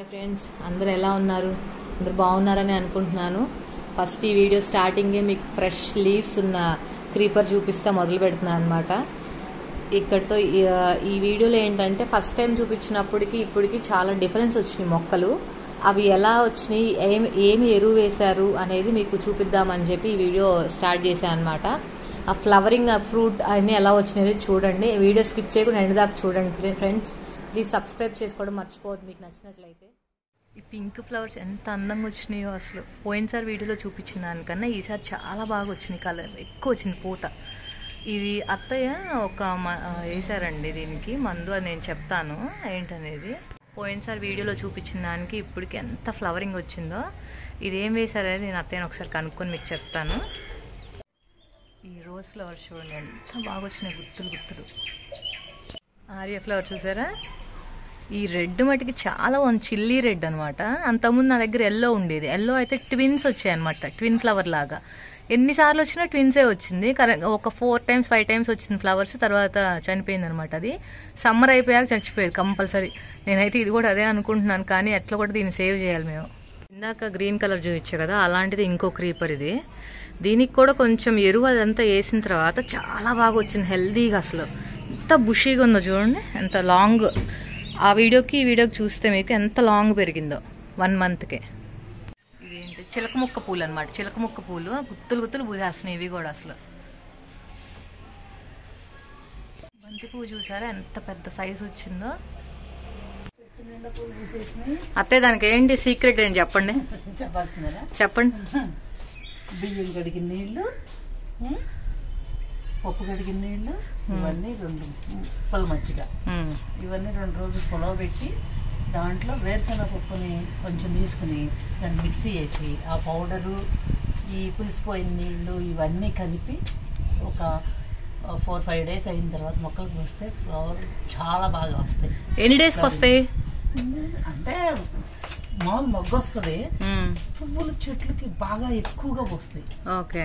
Hi friends అందరు ఎలా ఉన్నారు అందరు బాగున్నారని అనుకుంటున్నాను ఫస్ట్ ఈ వీడియో స్టార్టింగే మీకు ఫ్రెష్ లీవ్స్ ఉన్న క్రీపర్ చూపిస్తా మొదలు పెడుతున్నాను అనమాట ఇక్కడితో ఈ- ఈ వీడియోలో ఏంటంటే ఫస్ట్ టైం చూపించినప్పటికి ఇప్పటికి చాలా డిఫరెన్స్ వచ్చినాయి మొక్కలు అవి ఎలా వచ్చినాయి ఏమి ఏమి ఎరువు వేశారు అనేది మీకు చూపిద్దామని చెప్పి ఈ వీడియో స్టార్ట్ చేశాను అనమాట ఆ ఫ్లవరింగ్ ఆ ఫ్రూట్ అన్నీ ఎలా వచ్చినాయి చూడండి వీడియో స్కిప్ చేయకుండా ఎండ్ దాకా చూడండి ఫ్రెండ్స్ ప్లీజ్ సబ్స్క్రైబ్ చేసుకోవడం మర్చిపోవద్దు మీకు నచ్చినట్లయితే ఈ పింక్ ఫ్లవర్స్ ఎంత అందంగా వచ్చినాయో అసలు పోయినసారి వీడియోలో చూపించిన దానికన్నా ఈసారి చాలా బాగా వచ్చినాయి కలర్ ఎక్కువ వచ్చింది పూత ఇవి అత్తయ్య ఒక మ- ఆ, వేసారండి దీనికి మందు అని నేను చెప్తాను ఏంటనేది పోయినసారి వీడియోలో చూపించిన దానికి ఇప్పటికి ఎంత ఫ్లవరింగ్ వచ్చిందో ఇది ఏం వేశారనేది నేను అత్తయ్యని ఒకసారి కనుక్కొని మీకు చెప్తాను ఈ రోజ్ ఫ్లవర్స్ చూడండి ఎంత బాగా వచ్చినాయి గుత్తులు గుత్తులు ఆర్య ఫ్లవర్ చూసారా ఈ రెడ్ మటుకి చాలా ఉంది చిల్లీ రెడ్ అనమాట అంతకుముందు నా దగ్గర ఎల్లో ఉండేది ఎల్లో అయితే ట్విన్స్ వచ్చాయి అనమాట ట్విన్ ఫ్లవర్ లాగా ఎన్నిసార్లు వచ్చినా ట్విన్సే వచ్చింది కరెక్ట్ ఒక ఫోర్ టైమ్స్ ఫైవ్ టైమ్స్ వచ్చింది ఫ్లవర్స్ తర్వాత చనిపోయింది అనమాట అది సమ్మర్ అయిపోయాక చచ్చిపోయేది కంపల్సరీ నేనైతే ఇది కూడా అదే అనుకుంటున్నాను కానీ ఎట్లా కూడా దీన్ని సేవ్ చేయాలి మేము ఇందాక గ్రీన్ కలర్ చూపించా కదా అలాంటిది ఇంకో క్రీపర్ ఇది దీనికి కూడా కొంచెం ఎరువు అదంతా వేసిన తర్వాత చాలా బాగా వచ్చింది హెల్దీగా అసలు ఎంత బుషీగా ఉందో చూడండి ఎంత లాంగ్ ఆ వీడియోకి ఈ వీడియోకి చూస్తే మీకు ఎంత లాంగ్ పెరిగిందో వన్ మంత్కే ఇదేంటి చిలక ముక్క పూలు అనమాట చిలక ముక్క పూలు గుత్తులు గుత్తులు పూసేస్తున్నాయి ఇవి కూడా అసలు బంతి పువ్వు చూసారా ఎంత పెద్ద సైజు వచ్చిందో అత్తయ్య దానికి ఏంటి సీక్రెట్ ఏంటి చెప్పండి చెప్పాల్సిందేనా చెప్పండి బియ్యం కడిగిన నీళ్లు ఉం? పప్పు కడిగిన నీళ్లు ఇవన్నీ రెండు ఉప్పల మజ్జిగ ఉమ్, ఇవన్నీ రెండు రోజులు పొలవ పెట్టి దాంట్లో వేరుశనగ పప్పుని కొంచెం తీసుకుని దాన్ని మిక్సీ చేసి ఆ పౌడరు ఈ పులిసిపోయిన నీళ్లు ఇవన్నీ కలిపి ఒక ఫోర్ ఫైవ్ డేస్ అయిన తర్వాత మొక్కలకు వస్తే ఫ్లవర్ చాలా బాగా వస్తాయి ఎన్ని డేస్కి వస్తాయి అంటే మామూలు మొగ్గ వస్తుంది ఉమ్, పువ్వుల చెట్లకి బాగా ఎక్కువగా వస్తాయి ఓకే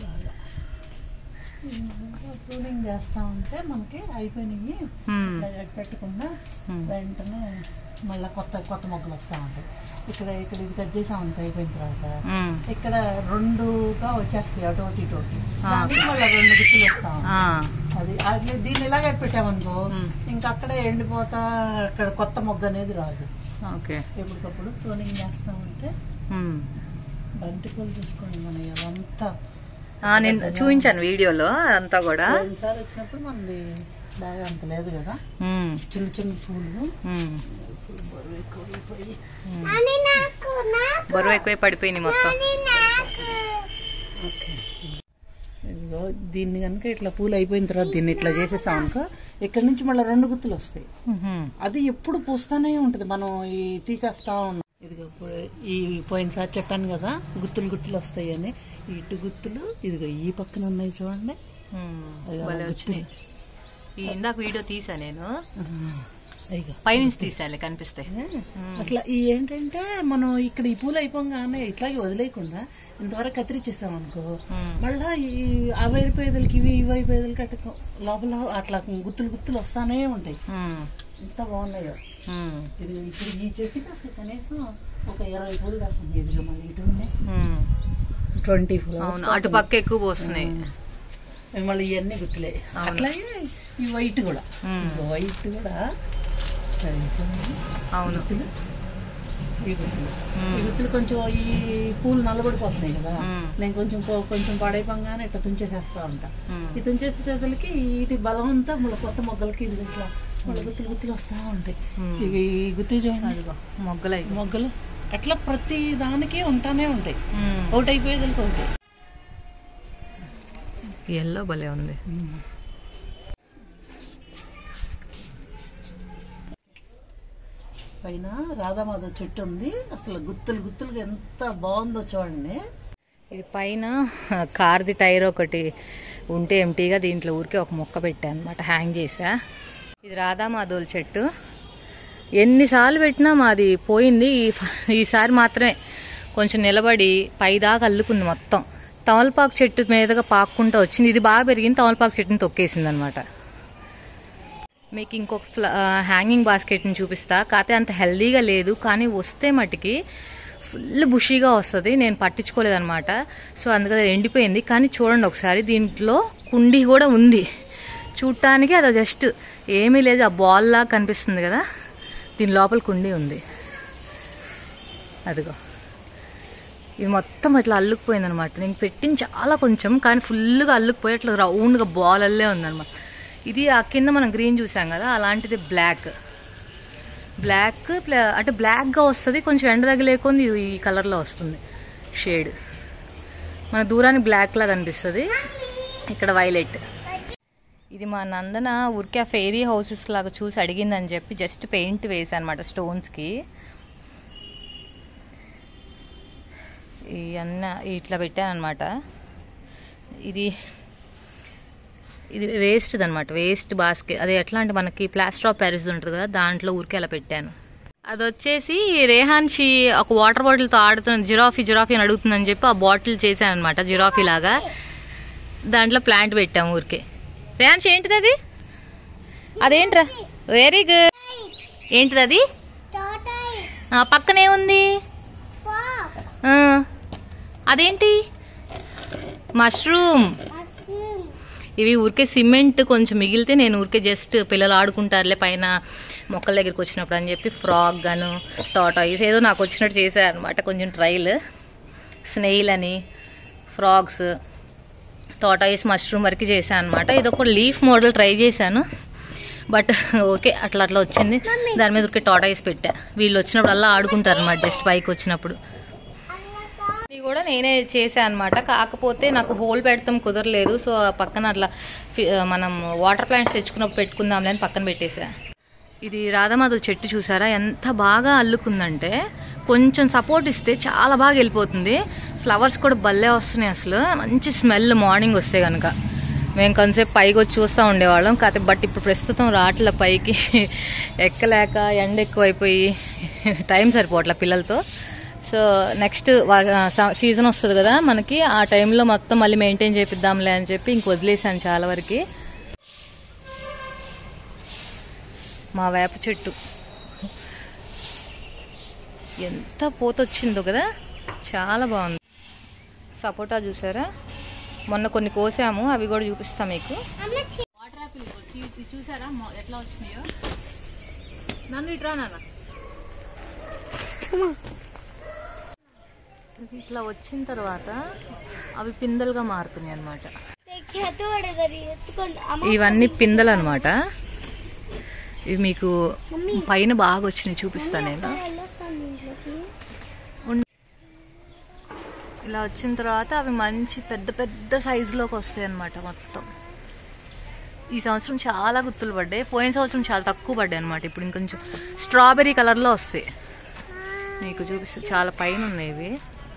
ప్రూనింగ్ చేస్తా ఉంటే మనకి అయిపోయినాయి ఉమ్, ఇట్లా పెట్టకుండా Hmm. వెంటనే మళ్ళీ కొత్త కొత్త మొక్కలు వస్తూ ఉంటాయి ఇక్కడ ఇక్కడ ఇది కట్ చేసాం అనుకో అయిపోయిన తర్వాత ఉమ్, ఇక్కడ రెండుగా వచ్చేస్తాయి అటు ఒకటి ఇటు ఒకటి దానికి మళ్ళీ రెండు గుర్తులు వస్తా ఉంటాయి ఆ, అది అది దీన్ని ఇలాగే పెట్టామనుకో Hmm. ఇంకా అక్కడే ఎండిపోతా అక్కడ కొత్త మొగ్గ అనేది రాదు ఓకే ఎప్పటికప్పుడు ప్రూనింగ్ చేస్తా ఉంటే ఉమ్. బంతిపూలు చూసుకోండి మన అదంతా ఆ, నేను చూపించాను వీడియోలో అంతా కూడా పోయినసారి వచ్చినప్పుడు మనది బాగా అంత లేదు కదా ఉమ్, చిన్న చిన్న పూలు ఉమ్. బరువు ఎక్కువైపోయి బరువు ఎక్కువ పడిపోయినాయి మొత్తం ఓకే ఇదిగో దీన్ని కనుక ఇట్లా పూలు అయిపోయిన తర్వాత దీన్ని ఇట్లా చేసేస్తాం అనుకో ఇక్కడ నుంచి మళ్ళీ రెండు గుత్తులు వస్తాయి ఉహుం. అది ఎప్పుడు పూస్తానే ఉంటుంది మనం ఈ తీసేస్తా ఉన్నాం ఇదిగో పో- ఈ పోయినసారి చెప్పాను కదా గుత్తులు గుత్తులు వస్తాయి అని ఇటు గుత్తులు ఇదిగో ఈ పక్కన ఉన్నాయి చూడండి ఉమ్, అదిగో భలే అలా వచ్చినాయి ఈ ఇందాక వీడియో తీసా నేను అయ్యో పైనుంచి తీసాలే కనిపిస్తాయి అట్లా ఈ ఏంటంటే మనం ఇక్కడ ఈ పూలు అయిపోగానే ఇట్లాగే వదిలేయకుండా ఇంతవరకు కత్తిరించేసాం అనుకో ఉమ్, మళ్ళా ఈ ఆ వైపుదలకి ఇవి ఈ వైపుదలకి అట్లా లోపల అట్లా గుత్తులు గుత్తులు వస్తానే ఉంటాయి ఉమ్, ఎంత బాగున్నాయో ఉమ్, ఇది ఇప్పుడు ఈ చెట్టుకి అసలు కనీసం ఒక ఇరవై పూలు కాకుండా ఎదురు మళ్ళీ ఇటు ఉన్నాయి ఉమ్. ట్వంటీ పూలు అవును అటు పక్క ఎక్కువ పోస్తున్నాయి మళ్ళీ ఇవన్నీ గుత్తులే అట్లాగే ఈ వైట్ కూడా ఉమ్, ఈ వైట్ కూడా సరే, చూడండి. అవును గుత్తులు ఈ గుత్తులు ఉమ్, ఈ గుత్తులు కొంచెం ఈ పూలు నల్లబడిపోతున్నాయి కదా ఉమ్, నేను కొంచెం పో- కొంచెం పాడైపోగానే ఇట్లా తుంచేసేస్తా ఉంటా ఉమ్. ఈ తుంచేసే తెదలకి వీటి బలం అంతా మళ్ళీ కొత్త మొగ్గలకి ఇది ఇట్లా మళ్ళీ గుత్తులు గుత్తులు వస్తూ ఉంటాయి ఉమ్. ఇవి ఈ గుత్తి చూడండి అదిగో మొగ్గలై మొగ్గలు అట్లా ప్రతి దానికి ఉంటానే ఉంటాయి ఒకటి అయిపోయేదలకి ఒకటి ఎల్లో భలే ఉంది పైన రాధామాధవ్ చెట్టు ఉంది అసలు గుత్తులు గుత్తులుగా ఎంత బాగుందో చూడండి ఇది పైన కార్ది టైర్ ఒకటి ఉంటే ఎంటీగా దీంట్లో ఊరికే ఒక మొక్క పెట్టా అనమాట హ్యాంగ్ చేసా ఇది రాధామాధవుల చెట్టు ఎన్నిసార్లు పెట్టినా మాది పోయింది ఈ ఈసారి మాత్రమే కొంచెం నిలబడి పైదాకా అల్లుకుంది మొత్తం తమలపాకు చెట్టు మీదుగా పాక్కుంటూ వచ్చింది ఇది బాగా పెరిగింది తమలపాకు చెట్టుని తొక్కేసింది అనమాట మీకు ఇంకొక ఫ్ల హ్యాంగింగ్ బాస్కెట్ని చూపిస్తా కాకపోతే అంత హెల్దీగా లేదు కానీ వస్తే మట్టుకి ఫుల్ బుషీగా వస్తుంది నేను పట్టించుకోలేదన్నమాట సో అందుకని ఎండిపోయింది కానీ చూడండి ఒకసారి దీంట్లో కుండీ కూడా ఉంది చూడటానికి అది జస్ట్ ఏమీ లేదు ఆ బాల్ లాగా కనిపిస్తుంది కదా దీని లోపల కుండీ ఉంది అదిగో ఇది మొత్తం ఇట్లా అల్లుకుపోయింది అనమాట నేను పెట్టింది చాలా కొంచెం కానీ ఫుల్గా అల్లుకుపోయి అట్లా రౌండ్గా బాల్ అల్లే ఉందన్నమాట ఇది ఆ కింద మనం గ్రీన్ చూసాం కదా అలాంటిది బ్లాక్ బ్లాక్ ప్ల- అంటే బ్లాక్గా వస్తుంది కొంచెం ఎండ తగిలేకుంది ఈ కలర్లో వస్తుంది షేడ్ మన దూరానికి బ్లాక్ లాగా కనిపిస్తుంది ఇక్కడ వైలెట్ ఇది మా నందన ఊరికే ఫెయిరీ హౌసెస్ లాగా చూసి అడిగిందని చెప్పి జస్ట్ పెయింట్ వేసాను అనమాట స్టోన్స్కి ఈ అన్న ఇట్లా పెట్టాను అనమాట ఇది ఇది వేస్ట్ అనమాట వేస్ట్ బాస్కెట్ అది ఎట్లా అంటే మనకి ప్లాస్టర్ ఆఫ్ ప్యారిస్ ఉంటుంది కదా దాంట్లో ఊరికే అలా పెట్టాను అది వచ్చేసి రేహాన్షి ఒక వాటర్ బాటిల్తో ఆడుతున్న జిరాఫీ జిరాఫీ అని అడుగుతుందని చెప్పి ఆ బాటిల్ చేశాను అనమాట జిరాఫీ లాగా దాంట్లో ప్లాంట్ పెట్టాము ఊరికే రేహాన్షి ఏంటిది అది అదేంట్రా వెరీ గుడ్ ఏంటిది అది ఆ, పక్కనే ఉంది ఆ, అదేంటి మష్రూమ్ ఇవి ఊరికే సిమెంట్ కొంచెం మిగిలితే నేను ఊరికే జస్ట్ పిల్లలు ఆడుకుంటారులే పైన మొక్కల దగ్గరికి వచ్చినప్పుడు అని చెప్పి ఫ్రాగ్ గాను టాటాయిస్ ఏదో నాకు వచ్చినట్టు చేశాను అనమాట కొంచెం ట్రైల్ స్నెయిల్ అని ఫ్రాగ్స్ టాటాయిస్ మష్రూమ్ వరకు చేశాను అనమాట ఇది ఒక లీఫ్ మోడల్ ట్రై చేశాను బట్ ఓకే అట్లా అట్లా వచ్చింది దాని మీద ఊరికే టాటాయిస్ పెట్టా వీళ్ళు వచ్చినప్పుడల్లా ఆడుకుంటారు అనమాట జస్ట్ పైకి వచ్చినప్పుడు ఇది కూడా నేనే చేశాను అనమాట కాకపోతే నాకు హోల్ పెడతాం కుదరలేదు సో ఆ పక్కన అట్లా ఫి- మనం వాటర్ ప్లాంట్ తెచ్చుకున్నప్పుడు పెట్టుకుందాంలే అని పక్కన పెట్టేసా ఇది రాధామాధవ్ చెట్టు చూసారా ఎంత బాగా అల్లుకుందంటే కొంచెం సపోర్ట్ ఇస్తే చాలా బాగా వెళ్ళిపోతుంది ఫ్లవర్స్ కూడా భలే వస్తున్నాయి అసలు మంచి స్మెల్ మార్నింగ్ వస్తే కనుక మేము కొంతసేపు పైకి వచ్చి చూస్తూ ఉండేవాళ్ళం కాకపోతే బట్ ఇప్పుడు ప్రస్తుతం రాట్ల పైకి ఎక్కలేక ఎండ ఎక్కువైపోయి టైం సరిపోవట్లే పిల్లలతో సో నెక్స్ట్ సీజన్ వస్తుంది కదా మనకి ఆ టైంలో మొత్తం మళ్ళీ మెయింటైన్ చేపిద్దాంలే అని చెప్పి ఇంక వదిలేసాను చాలా వరకు మా వేప చెట్టు ఎంత పూత వచ్చిందో కదా చాలా బాగుంది సపోటా చూసారా మొన్న కొన్ని కోసాము అవి కూడా చూపిస్తా మీకు వాటర్ యాపిల్ చూసారా ఎట్లా వచ్చినాయో నన్ను ఇట్రా నాన్న ఇది ఇట్లా వచ్చిన తర్వాత అవి పిందెలుగా మారుతున్నాయి అన్నమాట ఇవన్నీ పిందెలు అనమాట ఇవి మీకు పైన బాగా వచ్చినాయి చూపిస్తాను నేను ఉన్- ఇలా వచ్చిన తర్వాత అవి మంచి పెద్ద పెద్ద సైజులోకి వస్తాయి అన్నమాట మొత్తం ఈ సంవత్సరం చాలా గుత్తులు పడ్డాయి పోయిన సంవత్సరం చాలా తక్కువ పడ్డాయి అనమాట ఇప్పుడు ఇంకొంచెం స్ట్రాబెర్రీ కలర్లో వస్తాయి మీకు చూపిస్తే చాలా పైన ఉన్నాయి ఇవి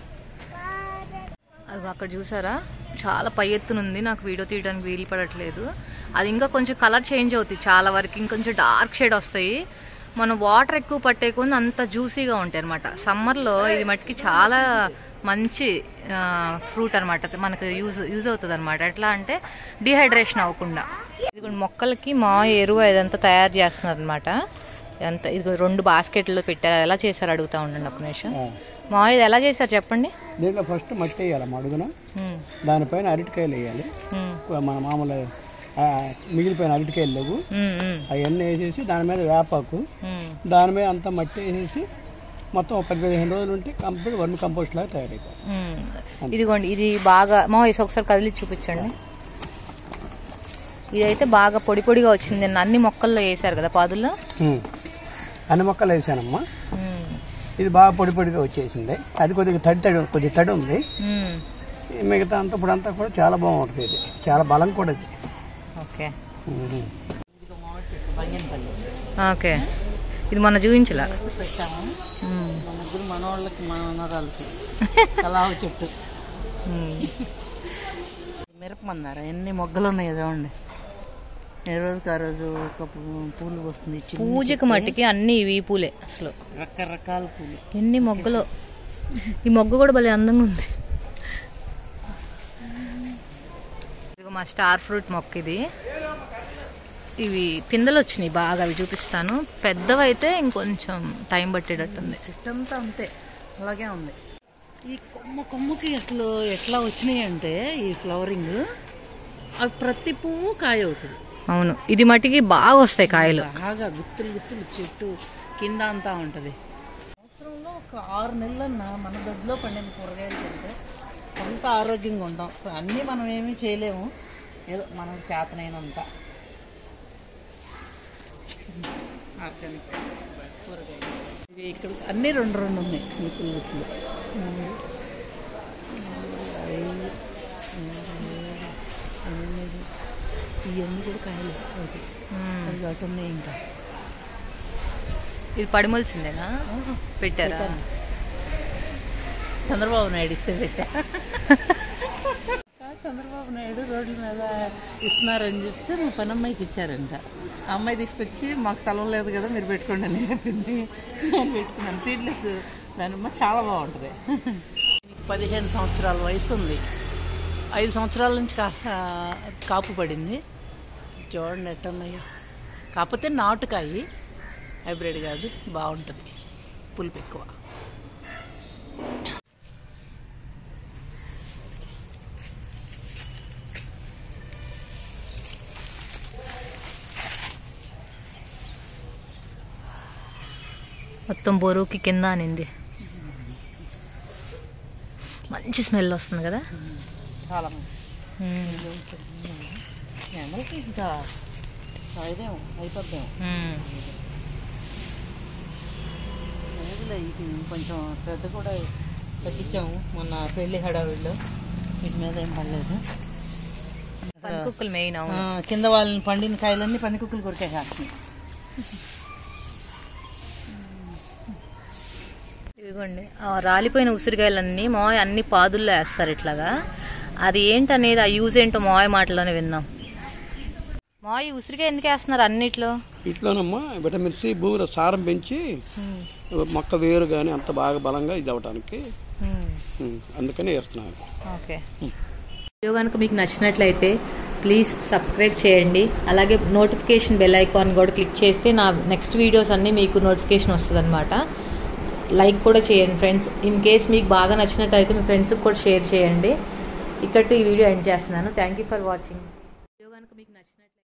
అది అక్కడ చూసారా చాలా పై ఎత్తున ఉంది నాకు వీడియో తీయడానికి వీలు పడట్లేదు అది ఇంకా కొంచెం కలర్ చేంజ్ అవుతుంది చాలా వరకు ఇంకొంచెం డార్క్ షేడ్ వస్తాయి మనం వాటర్ ఎక్కువ పట్టే కొంది అంత జ్యూసీగా ఉంటాయి అనమాట సమ్మర్లో ఇది మటుకి చాలా మంచి ఫ్రూట్ అనమాట మనకు యూజ్ యూజ్ అవుతుంది అనమాట ఎట్లా అంటే డిహైడ్రేషన్ అవ్వకుండా ఇది మొక్కలకి మా ఎరువు ఇదంతా తయారు చేస్తున్నారు అనమాట ఎంత ఇది రెండు బాస్కెట్లో పెట్టారు అది ఎలా చేశారు అడుగుతా ఉండండి ఒక నిమిషం మా ఇది ఎలా చేశారు చెప్పండి దీంట్లో ఫస్ట్ మట్టి వేయాలి అడుగున ఉమ్, దానిపైన అరటికాయలు వేయాలి ఉమ్, మన మామూలు ఆ, మిగిలిపోయిన అరటికాయలు లేవు ఉమ్, ఉమ్, అవన్నీ వేసేసి దాని మీద వేపాకు ఉమ్. దాని మీద అంతా మట్టి వేసేసి మొత్తం ఒక పది పదిహేను రోజులు ఉంటే కంప్లీట్ వర్మి కంపోస్ట్ లాగా తయారైపోతుంది మ్మ్. ఇదిగోండి ఇది బాగా మా వయసు ఒకసారి కదిలి చూపించండి ఇదైతే బాగా పొడి పొడిగా వచ్చింది నిన్న అన్ని మొక్కల్లో వేశారు కదా పాదుల్లో ఉమ్. అన్ని మొక్కలు వేసానమ్మా మ్మ్. ఇది బాగా పొడి పొడిగా వచ్చేసింది అది కొద్దిగా తడి తడి కొద్దిగా తడి ఉంది మ్మ్. ఈ మిగతా అంతా ఇప్పుడు అంతా కూడా చాలా బాగుంటుంది ఇది చాలా బలం కూడా ఇది ఓకే ఉమ్. బంగినపల్లి ఓకే ఇది మొన్న చూపించలా పెట్టాము మ్మ్. మా ముగ్గురు మనవాళ్ళకి మనరాల్సి కలావ చెట్టు మ్మ్. మిరపమన్నారా ఎన్ని మొగ్గలు ఉన్నాయి చూడండి ఏ రోజుకి ఆ రోజు ఒక పూ- పూలు వస్తుంది చిన్న పూజకి మట్టికి అన్ని ఇవి పూలే అసలు రకరకాల పూలు ఎన్ని మొగ్గలు ఈ మొగ్గ కూడా భలే అందంగా ఉంది ఇదిగో మా స్టార్ ఫ్రూట్ మొక్క ఇది ఇవి పిందెలు వచ్చినాయి బాగా అవి చూపిస్తాను పెద్దవైతే ఇంకొంచెం టైం పట్టేటట్టుంది చెట్టంతా అంతే అలాగే ఉంది ఈ కొమ్మ కొమ్మకి అసలు ఎట్లా వచ్చినాయి అంటే ఈ ఫ్లవరింగ్ అవి ప్రతి పువ్వు కాయ అవుతుంది అవును ఇది మటుకి బాగా వస్తాయి కాయలు బాగా గుత్తులు గుత్తులు చెట్టు కింద అంతా ఉంటది సంవత్సరంలో ఒక ఆరు నెలలన్నా మన దొడ్లో పండిన కూరగాయలు తింటే కొంత ఆరోగ్యంగా ఉంటాం సో అన్నీ మనం ఏమీ చేయలేము ఏదో మనకు చేతనైనంత ఆర్గానిక్ కూరగాయలు ఇవి ఇక్కడ అన్నీ రెండు రెండు ఉన్నాయి గుత్తులు గుత్తులు మూడు, నాలుగు, ఐదు, ఆరు, ఏడు, ఎనిమిది ఇవన్నీ కూడా కాయలు ఒకటి మ్మ్. అది ఒకటి ఉన్నాయి ఇంకా ఇది పడిమొలిసిందేనా పెట్టారా చంద్రబాబు నాయుడు ఇస్తే పెట్టా చంద్రబాబు నాయుడు రోడ్ల మీద ఇస్తున్నారని చెప్తే మా పని అమ్మాయికి ఇచ్చారంట ఆ అమ్మాయి తీసుకొచ్చి మాకు స్థలం లేదు కదా మీరు పెట్టుకోండి అని చెప్పింది నేను పెట్టుకున్నాను సీడ్లెస్ దానిమ్మ చాలా బాగుంటుంది పదిహేను సంవత్సరాల వయసు ఉంది ఐదు సంవత్సరాల నుంచి కాస్త కాపు పడింది చూడండి ఎట్టున్నాయో కాకపోతే నాటుకాయి హైబ్రిడ్ కాదు బాగుంటుంది పులుపు ఎక్కువ మొత్తం బొరువుకి కింద అనింది మంచి స్మెల్ వస్తుంది కదా చాలా మంది మ్మ్. ఎండలకి ఇంకా ఇదేమో అయిపోద్దేమో మ్మ్. లేదులే ఇది కొంచెం శ్రద్ధ కూడా తగ్గించాము మొన్న పెళ్లి హడావిడిలో వీటి మీద ఏం పడలేదు పందికొక్కులు మెయిన్ ఆ, అవును కింద వాళ్ళని పండిన కాయలన్నీ పనికుక్కలు కొరికేసేస్తున్నాయి ఇదిగోండి ఆ రాలిపోయిన ఉసిరికాయలన్నీ మాయ అన్ని పాదుల్లో వేస్తారు ఇట్లాగా అది ఏంటనేది ఆ యూజ్ ఏంటో మాయ మాటలోనే విందాం మాయ ఉసిరికాయ ఎందుకు వేస్తున్నారు అన్నిట్లో ఇట్లోనమ్మా విటమిన్ సి భూమిలో సారం పెంచి మొక్క వేరు కానీ అంత బాగా బలంగా ఇది అవటానికి ఉమ్, అందుకని వేస్తున్నాను ఓకే వీడియో కనుక మీకు నచ్చినట్లయితే ప్లీజ్ సబ్స్క్రైబ్ చేయండి అలాగే నోటిఫికేషన్ బెల్ ఐకాన్ కూడా క్లిక్ చేస్తే నా నెక్స్ట్ వీడియోస్ అన్నీ మీకు నోటిఫికేషన్ వస్తుంది అనమాట లైక్ కూడా చేయండి ఫ్రెండ్స్ ఇన్ కేస్ మీకు బాగా నచ్చినట్లయితే మీ ఫ్రెండ్స్కి కూడా షేర్ చేయండి ఇక్కడితో ఈ వీడియో ఎండ్ చేస్తున్నాను థ్యాంక్ యూ ఫర్ వాచింగ్